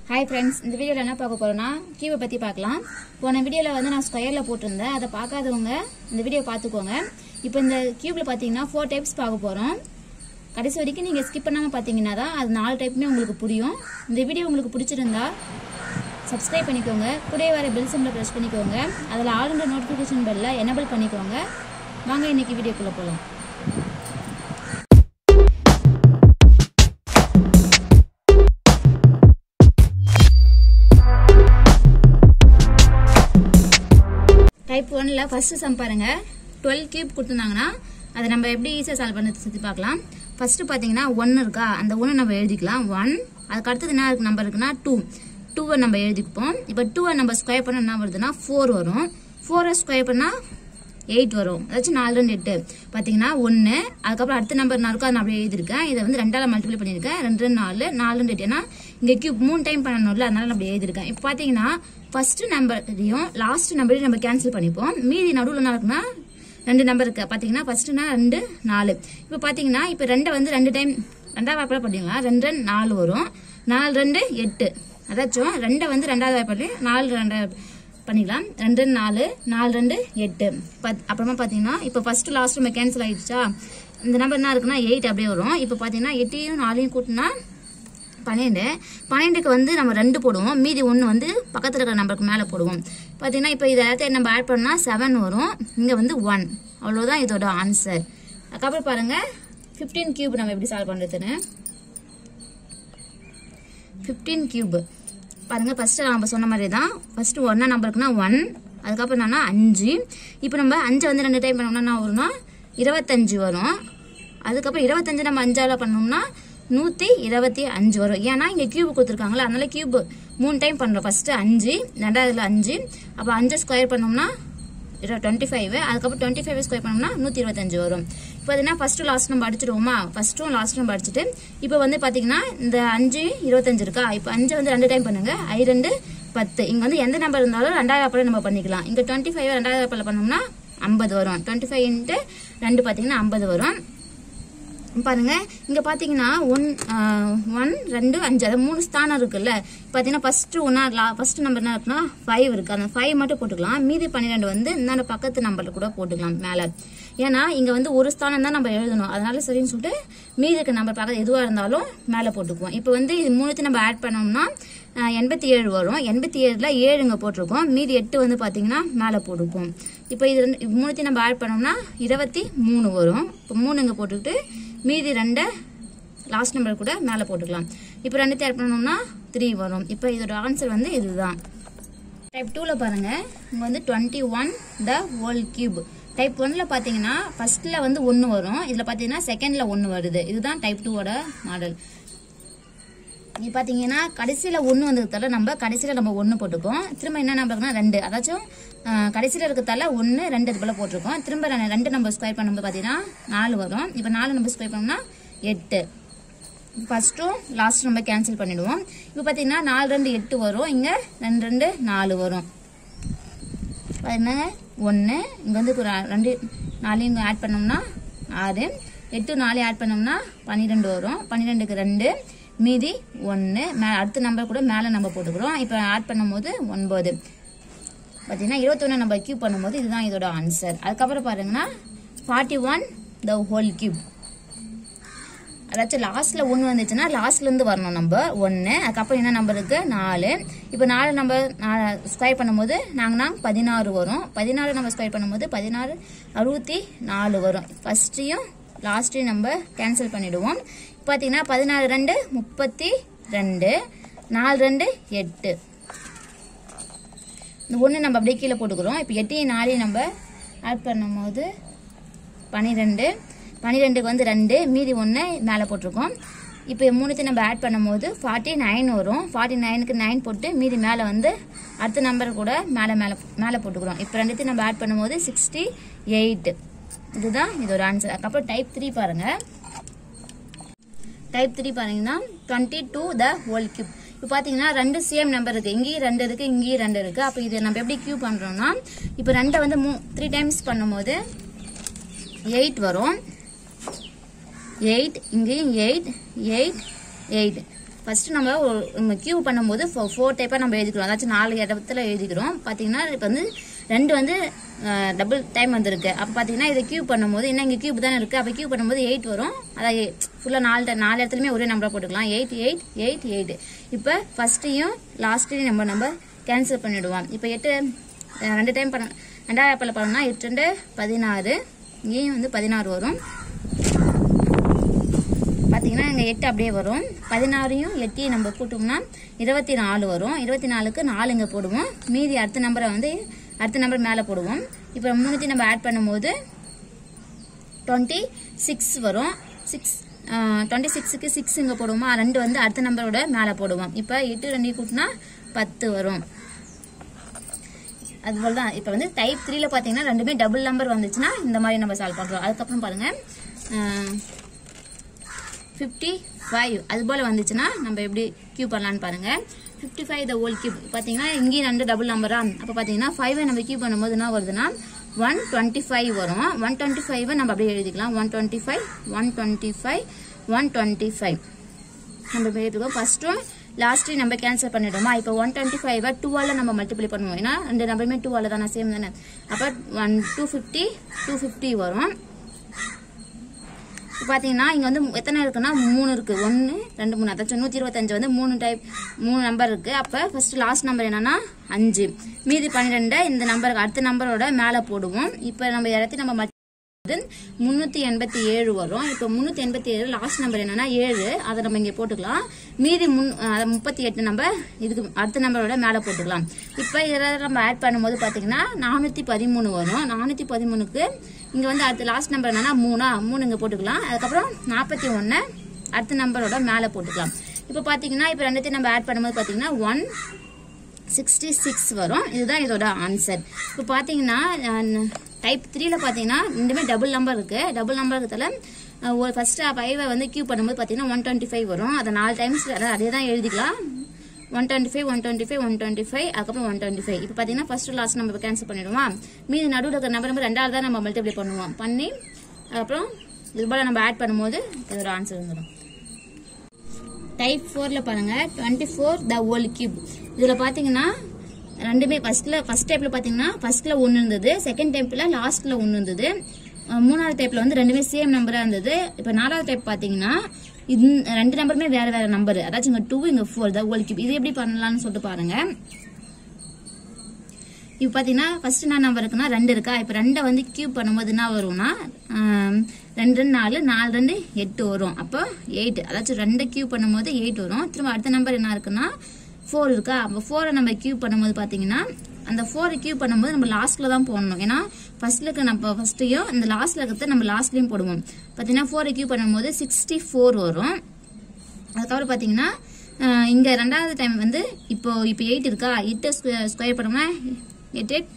hi friends இந்த வீடியோவில் என்ன பார்க்க போறோம்னா கியூபை பற்றி பார்க்கலாம் போன வீடியோவில் வந்து நான் ஸ்கொயரில் போட்டிருந்தேன் அதை பார்க்காதவங்க இந்த வீடியோ பார்த்துக்கோங்க இப்போ இந்த கியூபில் பார்த்தீங்கன்னா ஃபோர் டைப்ஸ் பார்க்க போகிறோம் கடைசி வரைக்கும் நீங்கள் ஸ்கிப் பண்ணாமல் பார்த்தீங்கன்னா தான் அது நாலு டைப்புமே உங்களுக்கு புரியும் இந்த வீடியோ உங்களுக்கு பிடிச்சிருந்தா சப்ஸ்கிரைப் பண்ணிக்கோங்க கூடவே வர பெல் சிம்பில் ப்ரெஸ் பண்ணிக்கோங்க அதில் ஆளுன்ற நோட்டிஃபிகேஷன் பெல்ல எனபிள் பண்ணிக்கோங்க வாங்க இன்னைக்கு வீடியோக்குள்ளே போகலாம் டைப் ஒன்ல ஃபர்ஸ்ட் சம் பாருங்க டுவெல் கியூப் கொடுத்துருந்தாங்கன்னா அதை நம்ம எப்படி ஈஸியாக சால்வ் பண்ண சுற்றி பார்க்கலாம் ஃபர்ஸ்ட் பார்த்தீங்கன்னா ஒன்று இருக்கா அந்த ஒன்று நம்ம எழுதிக்கலாம் ஒன் அதுக்கு அடுத்தது என்ன இருக்கு நம்பர் இருக்குன்னா டூ டூவை நம்ம எழுதிப்போம் இப்போ டூவை நம்ம ஸ்கொயர் பண்ண என்ன வருதுன்னா ஃபோர் வரும் ஃபோரை ஸ்கொயர் பண்ணால் எயிட் வரும் அதாச்சும் நாலு ரெண்டு எட்டு பார்த்தீங்கன்னா ஒன்று அதுக்கப்புறம் அடுத்த நம்பர் நான் இருக்கோ அதை நான் அப்படியே எழுதியிருக்கேன் இதை வந்து ரெண்டால் மல்டிப்ளை பண்ணியிருக்கேன் ரெண்டு ரெண்டு நாலு நாலு ரெண்டு எட்டு ஏன்னா இங்கே கியூப் மூணு டைம் பண்ணணும்ல அதனால நான் அப்படி எழுதியிருக்கேன் இப்போ பார்த்தீங்கன்னா ஃபர்ஸ்ட் நம்பரையும் லாஸ்ட் நம்பரையும் நம்ம கேன்சல் பண்ணிப்போம் மீதி நடுவில் என்ன இருக்குன்னா ரெண்டு நம்பர் இருக்கு பார்த்தீங்கன்னா ஃபர்ஸ்ட்னா ரெண்டு நாலு இப்போ பார்த்தீங்கன்னா இப்போ ரெண்டை வந்து ரெண்டு டைம் ரெண்டாவது வாய்ப்பாடு பண்ணிக்கலாம் ரெண்டு ரெண்டு நாலு வரும் நாலு ரெண்டு எட்டு அதாச்சும் ரெண்டை வந்து ரெண்டாவது வாய்ப்பாடு நாலு ரெண்டு பண்ணிக்கலாம் ரெண்டு ரெண்டு நாலு நாலு ரெண்டு எட்டு பத் அப்புறமா பார்த்தீங்கன்னா இப்போ ஃபர்ஸ்ட் லாஸ்ட் நம்ம கேன்சல் ஆயிடுச்சா இந்த நம்பர் என்ன இருக்குன்னா எயிட் அப்படியே வரும் இப்போ பார்த்தீங்கன்னா எட்டையும் நாலையும் கூட்டினா பன்னெண்டு பன்னெண்டுக்கு வந்து நம்ம ரெண்டு போடுவோம் மீதி ஒன்று வந்து பக்கத்தில் இருக்கிற நம்பருக்கு மேலே போடுவோம் பார்த்தீங்கன்னா இப்போ இதை எல்லாத்தையும் நம்ம ஆட் பண்ணால் செவன் வரும் இங்கே வந்து ஒன் அவ்வளோதான் இதோட ஆன்சர் அதுக்கப்புறம் பாருங்கள் ஃபிஃப்டீன் கியூப் நம்ம எப்படி சால்வ் பண்ணுறதுன்னு ஃபிஃப்டீன் கியூப் பாருங்க ஃபர்ஸ்ட் நம்ம சொன்ன மாதிரி தான் ஃபர்ஸ்ட் ஒன்னா நம்பருக்குன்னா ஒன் அதுக்கப்புறம் என்னன்னா அஞ்சு இப்போ நம்ம அஞ்சை வந்து ரெண்டு டைம் பண்ணோம்னா என்ன வரும்னா இருபத்தஞ்சு வரும் அதுக்கப்புறம் இருபத்தஞ்சு நம்ம அஞ்சால பண்ணோம்னா நூற்றி இருபத்தி அஞ்சு வரும் ஏன்னா இங்கே கியூப் கொடுத்துருக்காங்களா அதனால கியூப் மூணு டைம் பண்ணுறோம் ஃபர்ஸ்ட் அஞ்சு ரெண்டாவதுல அஞ்சு அப்போ அஞ்சு ஸ்கொயர் பண்ணோம்னா டுவெண்ட்டி ஃபைவ் அதுக்கப்புறம் டுவெண்ட்டி ஃபைவ் ஸ்கொயர் பண்ணோம்னா நூற்றி இருபத்தஞ்சு வரும் இப்போ அதுனா ஃபர்ஸ்ட் லாஸ்ட் நம்ம அடிச்சிடுவோமா ஃபர்ஸ்ட்டும் லாஸ்ட் நம்ம அடிச்சுட்டு இப்போ வந்து பார்த்தீங்கன்னா இந்த அஞ்சு இருபத்தஞ்சு இருக்கா இப்போ அஞ்சு வந்து ரெண்டு டைம் பண்ணுங்க ஐ ரெண்டு பத்து இங்கே வந்து எந்த நம்பர் இருந்தாலும் ரெண்டாயிரம் அப்பறம் நம்ம பண்ணிக்கலாம் இங்கே டுவெண்ட்டி ஃபைவ் ரெண்டாயிரம் அப்பறம் பண்ணோம்னா ஐம்பது வரும் டுவெண்ட்டி ஃபைவ் இன்ட்டு ரெண்டு பார்த்தீங்கன்னா ஐம்பது வரும் பாருங்க இங்க பாத்தீங்கன்னா ஒன் ஒன் ரெண்டு அஞ்சு அது மூணு ஸ்தானம் இருக்குல்ல பாத்தீங்கன்னா ஃபர்ஸ்ட் ஒன்னா ஃபர்ஸ்ட் நம்பர் என்ன இருக்குன்னா ஃபைவ் இருக்கு அந்த ஃபைவ் மட்டும் போட்டுக்கலாம் மீதி பன்னிரெண்டு வந்து இந்த பக்கத்து நம்பர்ல கூட போட்டுக்கலாம் மேல ஏன்னா இங்க வந்து ஒரு ஸ்தானம் தான் நம்ம எழுதணும் அதனால சரின்னு சொல்லிட்டு மீதி இருக்க நம்பர் பக்கத்து எதுவா இருந்தாலும் மேல போட்டுக்குவோம் இப்போ வந்து இது மூணுத்தையும் நம்ம ஆட் பண்ணோம்னா எண்பத்தி ஏழு வரும் எண்பத்தி ஏழுல ஏழு இங்க போட்டிருக்கோம் மீதி எட்டு வந்து பாத்தீங்கன்னா மேல போட்டுப்போம் இப்போ இது ரெண்டு மூணுத்தையும் நம்ம ஆட் பண்ணோம்னா இருபத்தி மூணு வரும் இப்போ மூணு இங்க போட்டுக்கிட்டு மீதி ரெண்டை லாஸ்ட் நம்பர் கூட மேலே போட்டுக்கலாம் இப்போ ரெண்டுத்தையும் ஆட் பண்ணோம்னா த்ரீ வரும் இப்போ இதோட ஆன்சர் வந்து இதுதான் டைப் டூவில் பாருங்க இங்கே வந்து twenty one the whole cube type ஒன்ல பார்த்தீங்கன்னா ஃபர்ஸ்ட்ல வந்து ஒன்று வரும் இதில் பார்த்தீங்கன்னா செகண்ட்ல ஒன்று வருது இதுதான் டைப் டூவோட மாடல் இங்கே பார்த்தீங்கன்னா கடைசியில் ஒன்று வந்ததுனால நம்ம கடைசியில் நம்ம ஒன்று போட்டுக்கோம் திரும்ப என்ன நம்பர்னா ரெண்டு அதாச்சும் கடைசியில் இருக்கிறதால ஒன்று ரெண்டு இது போல் போட்டிருக்கோம் திரும்ப ரெண்டு- ரெண்டு நம்பர் ஸ்கொயர் பண்ணும்போது பார்த்தீங்கன்னா நாலு வரும் இப்போ நாலு நம்பர் ஸ்கொயர் பண்ணோம்னா எட்டு ஃபர்ஸ்ட்டும் லாஸ்ட் நம்ம கேன்சல் பண்ணிடுவோம் இப்போ பார்த்தீங்கன்னா நாலு ரெண்டு எட்டு வரும் இங்கே ரெண்டு ரெண்டு நாலு வரும் என்னங்க ஒன்று இங்கே வந்து ஒரு ரெண்டு நாலையும் இங்கே ஆட் பண்ணோம்னா ஆறு எட்டு நாலு ஆட் பண்ணோம்னா பன்னிரெண்டு வரும் பன்னிரெண்டுக்கு ரெண்டு மீதி ஒன்று மே அடுத்த நம்பர் கூட மேலே நம்ம போட்டுக்கிறோம் இப்போ ஆட் பண்ணும்போது ஒன்பது பார்த்தீங்கன்னா இருபத்தொன்று நம்ம கியூப் பண்ணும்போது இதுதான் இதோட ஆன்சர் அதுக்கப்புறம் பாருங்கன்னா forty one the whole cube அதாச்சும் லாஸ்ட்ல ஒன்று வந்துச்சுன்னா லாஸ்ட்ல இருந்து வரணும் நம்ம ஒன்று அதுக்கப்புறம் என்ன நம்பர் இருக்கு நாலு இப்போ நாலு நம்பர் ஸ்கொயர் பண்ணும்போது நாங்கன்னா பதினாறு வரும் பதினாறு நம்ம ஸ்கொயர் பண்ணும்போது பதினாறு அறுபத்தி நாலு வரும் ஃபர்ஸ்ட்டையும் லாஸ்ட்டையும் நம்ம கேன்சல் பண்ணிடுவோம் பார்த்தீங்கன்னா பதினாறு ரெண்டு முப்பத்தி ரெண்டு நாலு ரெண்டு எட்டு இந்த ஒன்று நம்ம அப்படியே கீழே போட்டுக்கிறோம் இப்போ எட்டையும் நாலையும் நம்ம ஆட் பண்ணும்போது பன்னிரெண்டு பன்னிரெண்டுக்கு வந்து ரெண்டு மீதி ஒன்று மேலே போட்டிருக்கோம் இப்போ மூணுத்தையும் நம்ம ஆட் பண்ணும்போது ஃபார்ட்டி நைன் வரும் ஃபார்ட்டி நைனுக்கு நைன் போட்டு மீதி மேலே வந்து அடுத்த நம்பர் கூட மேலே மேலே மேலே போட்டுக்கிறோம் இப்போ ரெண்டுத்தையும் நம்ம ஆட் பண்ணும்போது சிக்ஸ்டி எயிட் இதுதான் இதோட ஆன்சர் அதுக்கப்புறம் டைப் த்ரீ பாருங்க டைப் த்ரீ பாத்தீங்கன்னா twenty two the whole cube இப்போ பார்த்தீங்கன்னா ரெண்டு சேம் நம்பர் இருக்கு இங்கேயும் ரெண்டு இருக்கு இங்கேயும் ரெண்டு இருக்கு அப்போ இது நம்ம எப்படி கியூப் பண்றோம்னா இப்போ ரெண்டை வந்து மூ த்ரீ டைம்ஸ் பண்ணும்போது எயிட் வரும் எயிட் இங்கேயும் எயிட் எயிட் எயிட் ஃபர்ஸ்ட் நம்ம கியூப் பண்ணும்போது ஃபோர் டைப்பாக நம்ம எழுதிக்கிறோம் அதாச்சும் நாலு இடத்துல எழுதிக்கிறோம் பார்த்தீங்கன்னா இப்போ வந்து ரெண்டு வந்து டபுள் டைம் வந்திருக்கு அப்போ பார்த்தீங்கன்னா இதை கியூப் பண்ணும்போது என்ன இங்கே கியூப் தானே இருக்குது அப்போ கியூப் பண்ணும்போது எயிட் வரும் அதான் ஃபுல்லாக நாலு ti- நாலு இடத்துலையுமே ஒரே நம்பராக போட்டுக்கலாம் எயிட் எயிட் எயிட் எயிட் இப்போ ஃபஸ்ட்டையும் லாஸ்ட்டையும் நம்ம நம்ம கேன்சல் பண்ணிவிடுவோம் இப்போ எட்டு அஹ், ரெண்டு டைம் பண்ண ரெண்டாயிரம் ஆப்பிள் பண்ணோம்னா எட்டு ரெண்டு பதினாறு இங்கேயும் வந்து பதினாறு வரும் பார்த்தீங்கன்னா இங்கே எட்டு அப்படியே வரும் பதினாறையும் எட்டையும் நம்ம கூட்டோம்னா இருபத்தி நாலு வரும் இருபத்தி நாலுக்கு நாலு இங்கே போடுவோம் மீதி அடுத்த நம்பரை வந்து அடுத்த நம்பர் மேலே போடுவோம் இப்போ மூணுத்தையும் நம்ம ஆட் பண்ணும்போது டுவெண்ட்டி சிக்ஸ் வரும் சிக்ஸ் டுவெண்ட்டி சிக்ஸுக்கு சிக்ஸ் இங்கே போடுவோமா ரெண்டு வந்து அடுத்த நம்பரோட மேலே போடுவோம் இப்போ எட்டு ரெண்டையும் கூட்டினா பத்து வரும் அதுபோல தான் இப்போ வந்து டைப் த்ரீல பார்த்தீங்கன்னா ரெண்டுமே டபுள் நம்பர் வந்துச்சுன்னா இந்த மாதிரி நம்ம சால்வ் பண்ணுறோம் அதுக்கப்புறம் பாருங்கள் ஃபிஃப்டி ஃபைவ் அது போல் வந்துச்சுன்னா நம்ம எப்படி கியூ பண்ணலான்னு பாருங்க fifty five the whole cube பார்த்தீங்கன்னா இங்கேயும் ரெண்டு டபுள் நம்பரா அப்போ பார்த்தீங்கன்னா ஃபைவை நம்ம கியூ பண்ணும்போது என்ன வருதுன்னா ஒன் டுவெண்ட்டி ஃபைவ் வரும் ஒன் டுவெண்ட்டி ஃபைவை நம்ம அப்படியே எழுதிக்கலாம் one twenty five one twenty five one twenty five நம்ம போயிட்டுருக்கோம் ஃபர்ஸ்ட்டும் லாஸ்ட்டையும் நம்ம கேன்சல் பண்ணிடுவோமா இப்போ ஒன் டுவெண்ட்டி ஃபைவை டூவால் நம்ம மல்டிப்ளை பண்ணுவோம் ஏன்னா ரெண்டு நம்பருமே டூவால் தானே சேம் தானே அப்போ one two fifty two fifty வரும் இப்போ பார்த்தீங்கன்னா இங்கே வந்து எத்தனை இருக்குன்னா மூணு இருக்குது ஒன்று ரெண்டு மூணு அதாச்சும் நூற்றி இருபத்தஞ்சு வந்து மூணு டைப் மூணு நம்பர் இருக்குது அப்போ ஃபர்ஸ்ட் லாஸ்ட் நம்பர் என்னன்னா அஞ்சு மீதி பன்னிரெண்டை இந்த நம்பருக்கு அடுத்த நம்பரோட மேலே போடுவோம் இப்போ நம்ம இடத்தையும் நம்ம மல்டி- முந்நூற்றி எண்பத்தி ஏழு வரும் இப்போ முந்நூற்றி எண்பத்தி ஏழு லாஸ்ட் நம்பர் என்னன்னா ஏழு அதை நம்ம இங்கே போட்டுக்கலாம் மீதி முன் அதை முப்பத்தி எட்டு நம்ம இதுக்கு அடுத்த நம்பரோட மேலே போட்டுக்கலாம் இப்போ இதில் நம்ம ஆட் பண்ணும்போது பார்த்தீங்கன்னா நானூற்றி பதிமூணு வரும் நானூற்றி பதிமூணுக்கு இங்கே வந்து அடுத்த லாஸ்ட் நம்பர் என்னன்னா மூணா மூணு இங்கே போட்டுக்கலாம் அதுக்கப்புறம் நாற்பத்தி ஒன்று அடுத்த நம்பரோட மேலே போட்டுக்கலாம் இப்போ பார்த்தீங்கன்னா இப்போ ரெண்டுத்தையும் நம்ம ஆட் பண்ணும்போது பார்த்தீங்கன்னா ஒன் சிக்ஸ்டி சிக்ஸ் வரும் இதுதான் இதோட ஆன்சர் இப்போ பார்த்தீங்கன்னா டைப் த்ரீல பார்த்தீங்கன்னா ரெண்டுமே டபுள் நம்பர் இருக்கு டபுள் நம்பர் இருக்கிறதுல அஹ், ஒரு ஃபர்ஸ்ட் ஃபைவை வந்து கியூ பண்ணும்போது பார்த்தீங்கன்னா ஒன் டுவெண்ட்டி ஃபைவ் வரும் அதை நாலு டைம்ஸ் அதே தான் எழுதிக்கலாம் one twenty five one twenty five one twenty five அதுக்கப்புறம் ஒன் டுவெண்ட்டி ஃபைவ் இப்போ பார்த்தீங்கன்னா ஃபர்ஸ்ட் லாஸ்ட் நம்ம கேன்சல் பண்ணிடுவோம் மீதி நடுவில் இருக்கிற நம்பர் நம்பர் ரெண்டாவது தான் நம்ம மல்டிப்ளை பண்ணுவோம் பண்ணி அப்புறம் இது போல் நம்ம ஆட் பண்ணும்போது இதோட ஆன்சர் வந்துடும் டைப் ஃபோரில் பாருங்க twenty four the whole cube இதில் பார்த்தீங்கன்னா ரெண்டுமே ஃபர்ஸ்ட்ல ஃபர்ஸ்ட் டைப்ல பார்த்தீங்கன்னா ஃபர்ஸ்ட்ல ஒன்று இருந்தது செகண்ட் டைப்ல லாஸ்ட்ல ஒன்று இருந்தது அஹ் மூணாவது டைப்ல வந்து ரெண்டுமே சேம் நம்பரா இருந்தது இப்போ நாலாவது டைப் பார்த்தீங்கன்னா இது ரெண்டு நம்பருமே வேற வேற நம்பர் அதாச்சும் இங்க டூ இங்க ஃபோர் த ஹோல் கியூப் இது எப்படி பண்ணலாம்னு சொல்லிட்டு பாருங்க இப்போ பார்த்தீங்கன்னா ஃபர்ஸ்ட் என்ன நம்பர் இருக்குன்னா ரெண்டு இருக்கா இப்போ ரெண்டை வந்து கியூப் பண்ணும்போது என்ன வரும்னா ஆம், ரெண்டு ரெண்டு நாலு நாலு ரெண்டு எட்டு வரும் அப்போ எயிட் அதாச்சும் ரெண்டை கியூப் பண்ணும்போது எயிட் வரும் திரும்ப அடுத்த நம்பர் என்ன இருக்குன்னா ஃபோர் இருக்கா அப்போ ஃபோரை நம்ம கியூப் பண்ணும்போது பார்த்தீங்கன்னா அந்த ஃபோரை கியூப் பண்ணும்போது நம்ம லாஸ்ட்ல தான் போடணும் ஏன்னா ஃபர்ஸ்ட்ல இருக்க நம்ம ஃபர்ஸ்ட்டையும் இந்த லாஸ்ட்ல இருக்கிறத நம்ம லாஸ்ட்லயும் போடுவோம் பார்த்தீங்கன்னா ஃபோரை கியூப் பண்ணும்போது சிக்ஸ்டி ஃபோர் வரும் அதுக்கப்புறம் பார்த்தீங்கன்னா அஹ், இங்க ரெண்டாவது டைம் வந்து இப்போ இப்போ எயிட் இருக்கா எட்டு ஸ்கொயர் பண்ணோம்னா எட்டு எட்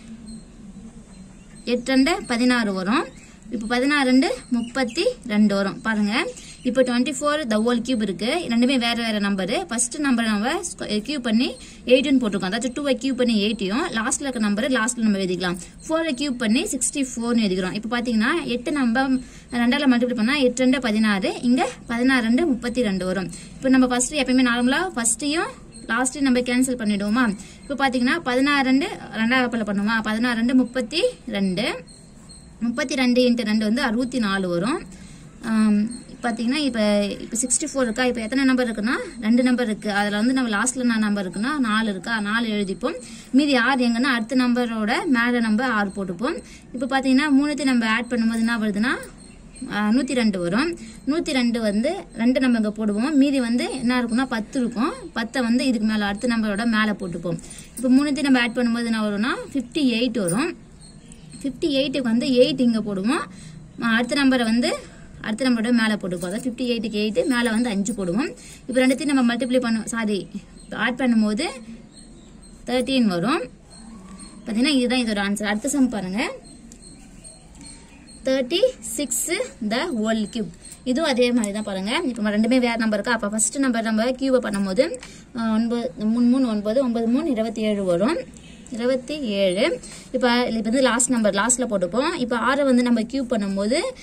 எட்டு ரெண்டு பதினாறு வரும் இப்போ பதினாறு ரெண்டு முப்பத்தி ரெண்டு வரும் பாருங்க இப்போ twenty four the whole cube இருக்கு ரெண்டுமே வேற வேற நம்பரு ஃபர்ஸ்ட் நம்பர் நம்ம கியூப் பண்ணி எயிட்டுன்னு போட்டிருக்கோம் அதாச்சும் டூவை கியூப் பண்ணி எயிட்டையும் லாஸ்ட்ல இருக்க நம்பர் லாஸ்ட்ல நம்ம எழுதிக்கலாம் ஃபோரை கியூப் பண்ணி சிக்ஸ்டி ஃபோர்னு எழுதிக்கிறோம் இப்போ பாத்தீங்கன்னா எட்டு நம்ம ரெண்டால மல்டிப்ளை பண்ணா எட்டு ரெண்டு பதினாறு இங்க பதினாறு ரெண்டு முப்பத்தி ரெண்டு வரும் இப்போ நம்ம ஃபர்ஸ்ட் எப்பயுமே நார்மலா ஃபர்ஸ்டையும் லாஸ்ட் நம்ம கேன்சல் பண்ணிடுவோமா இப்போ பார்த்தீங்கன்னா பதினாறு ரெண்டு ரெண்டாவது கப்பலில் பண்ணுவோமா பதினாறு ரெண்டு முப்பத்தி ரெண்டு முப்பத்தி ரெண்டு இன்ட்டு ரெண்டு வந்து அறுபத்தி நாலு வரும் ஆம், பார்த்தீங்கன்னா இப்போ இப்போ சிக்ஸ்டி ஃபோர் இருக்கா இப்போ எத்தனை நம்பர் இருக்குன்னா ரெண்டு நம்பர் இருக்குது அதில் வந்து நம்ம லாஸ்ட்டில் என்ன நம்பர் இருக்குன்னா நாலு இருக்கா நாலு எழுதிப்போம் மீதி ஆறு எங்கன்னா அடுத்த நம்பரோட மேலே நம்பர் ஆறு போட்டுப்போம் இப்போ பார்த்தீங்கன்னா மூணுத்தையும் நம்ம ஆட் பண்ணும்போது என்ன வருதுன்னா நூற்றி ரெண்டு வரும் நூற்றி ரெண்டு வந்து ரெண்டு நம்ம இங்கே போடுவோம் மீதி வந்து என்ன இருக்கும்னா பத்து இருக்கும் பத்தை வந்து இதுக்கு மேலே அடுத்த நம்பரோட மேலே போட்டுப்போம் இப்போ மூணுத்தையும் நம்ம ஆட் பண்ணும்போது என்ன வரும்னா ஃபிஃப்டி எயிட் வரும் ஃபிஃப்டி எயிட்டுக்கு வந்து எயிட் இங்கே போடுவோம் அஹ் அடுத்த நம்பரை வந்து அடுத்த நம்பரோட மேலே போட்டுப்போம் அதாவது ஃபிஃப்டி எயிட்டுக்கு எயிட்டு மேலே வந்து அஞ்சு போடுவோம் இப்போ ரெண்டுத்தையும் நம்ம மல்டிப்ளை பண்ண சாரி ஆட் பண்ணும்போது தேர்ட்டீன் வரும் பார்த்தீங்கன்னா இதுதான் இதோட ஆன்சர் அடுத்த சம் பாருங்க thirty six the whole cube இதுவும் அதே மாதிரி தான் பாருங்க இப்போ ரெண்டுமே வேற நம்பர் இருக்கா அப்போ ஃபர்ஸ்ட் நம்பர் நம்ம கியூபை பண்ணும்போது அஹ், ஒன்பது மூணு மூணு ஒன்பது ஒன்பது மூணு இருபத்தி ஏழு வரும் இருபத்தி ஏழு இப்போ இப்போ வந்து லாஸ்ட் நம்பர் லாஸ்ட்ல போட்டுப்போம் இப்போ ஆறை வந்து நம்ம கியூப் பண்ணும்போது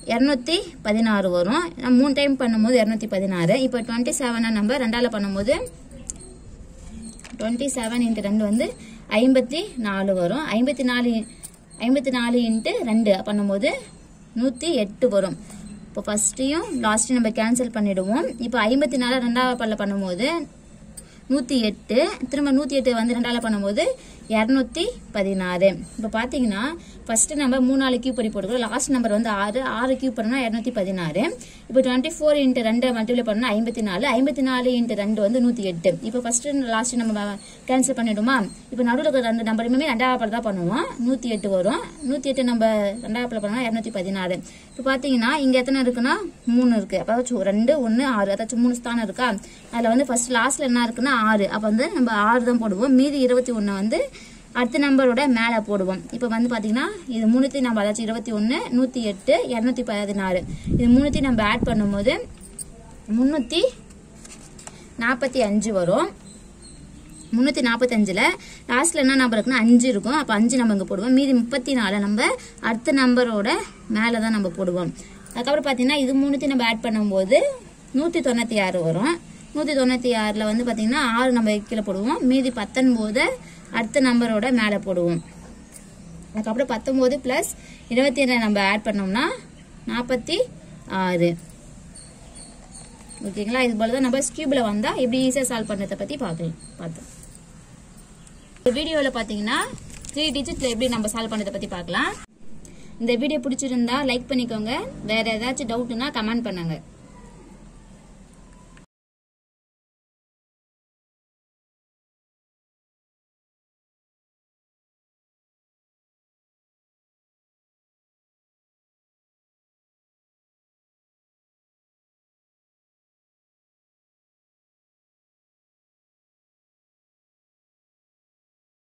இரநூத்தி பதினாறு வரும் நம்ம மூணு டைம் பண்ணும்போது இரநூத்தி பதினாறு இப்போ டுவெண்ட்டி செவனை நம்ம ரெண்டால் பண்ணும்போது டுவெண்ட்டி செவன் இன்ட்டு ரெண்டு வந்து ஐம்பத்தி நாலு வரும் ஐம்பத்தி நாலு ஐம்பத்தி நாலு இன்ட்டு ரெண்டு பண்ணும்போது நூற்றி எட்டு வரும் இப்போ ஃபஸ்ட்டையும் லாஸ்ட்டையும் நம்ம கேன்சல் பண்ணிடுவோம் இப்போ ஐம்பத்தி நாலு ரெண்டாவது பல்ல பண்ணும்போது நூற்றி எட்டு திரும்ப நூற்றி எட்டு வந்து ரெண்டாவில் பண்ணும்போது இரநூத்தி பதினாறு இப்போ பார்த்தீங்கன்னா ஃபஸ்ட்டு நம்ம மூணு நாலு கியூப் பண்ணி போட்டுக்கிறோம் லாஸ்ட் நம்பர் வந்து ஆறு ஆறு கியூப் பண்ணால் இரநூத்தி பதினாறு இப்போ டுவெண்ட்டி ஃபோர் இன்ட்டு ரெண்டு மல்டிப்ளை பண்ணால் ஐம்பத்தி நாலு ஐம்பத்தி நாலு இன்ட்டு ரெண்டு வந்து நூற்றி எட்டு இப்போ ஃபஸ்ட்டு லாஸ்ட் நம்ம கேன்சல் பண்ணிடுமா இப்போ நடுவில் இருக்கிற ரெண்டு நம்பருமே ரெண்டாவது படம் தான் பண்ணுவோம் நூற்றி எட்டு வரும் நூற்றி எட்டு நம்ம ரெண்டாவது படம் பண்ணால் இரநூத்தி பதினாறு இப்போ பார்த்தீங்கன்னா இங்கே எத்தனை இருக்குன்னா மூணு இருக்குது அதாச்சும் ரெண்டு ஒன்று ஆறு அதாச்சும் மூணு ஸ்தானம் இருக்கா அதில் வந்து ஃபர்ஸ்ட் லாஸ்ட்ல என்ன இருக்குன்னா ஆறு அப்போ வந்து நம்ம ஆறு தான் போடுவோம் மீதி இருபத்தி ஒன்று வந்து அடுத்த நம்பரோட மேலே போடுவோம் இப்போ வந்து பார்த்தீங்கன்னா இது மூணுத்தையும் நம்ம அதாச்சும் இருபத்தி ஒன்று நூற்றி எட்டு இரநூத்தி பதினாறு இது மூணுத்தையும் நம்ம ஆட் பண்ணும்போது முந்நூற்றி நாற்பத்தி அஞ்சு வரும் முந்நூற்றி நாற்பத்தஞ்சில் லாஸ்ட்டில் என்ன நம்பர் இருக்குன்னா அஞ்சு இருக்கும் அப்போ அஞ்சு நம்ம இங்கே போடுவோம் மீதி முப்பத்தி நாலு நம்ம அடுத்த நம்பரோட மேலே தான் நம்ம போடுவோம் அதுக்கப்புறம் பார்த்தீங்கன்னா இது மூணுத்தையும் நம்ம ஆட் பண்ணும்போது நூற்றி தொண்ணூற்றி ஆறு வரும் நூற்றி தொண்ணூற்றி ஆறில் வந்து பார்த்தீங்கன்னா ஆறு நம்ம கீழே போடுவோம் மீதி பத்தொன்பது அடுத்த நம்பரோட மேலே போடுவோம் அதுக்கப்புறம் பத்தொம்போது ப்ளஸ் இருபத்தி ஏழு நம்ம ஆட் பண்ணோம்னா நாற்பத்தி ஆறு ஓகேங்களா இது போல தான் நம்ம ஸ்கியூபில் வந்தால் எப்படி ஈஸியாக சால்வ் பண்ணுறதை பற்றி பார்க்கலாம் பார்த்தோம் இந்த வீடியோவில் பார்த்தீங்கன்னா த்ரீ டிஜிட்டில் எப்படி நம்ம சால்வ் பண்ணுறதை பற்றி பார்க்கலாம் இந்த வீடியோ பிடிச்சிருந்தா லைக் பண்ணிக்கோங்க வேறு ஏதாச்சும் டவுட்னா கமெண்ட் பண்ணுங்கள்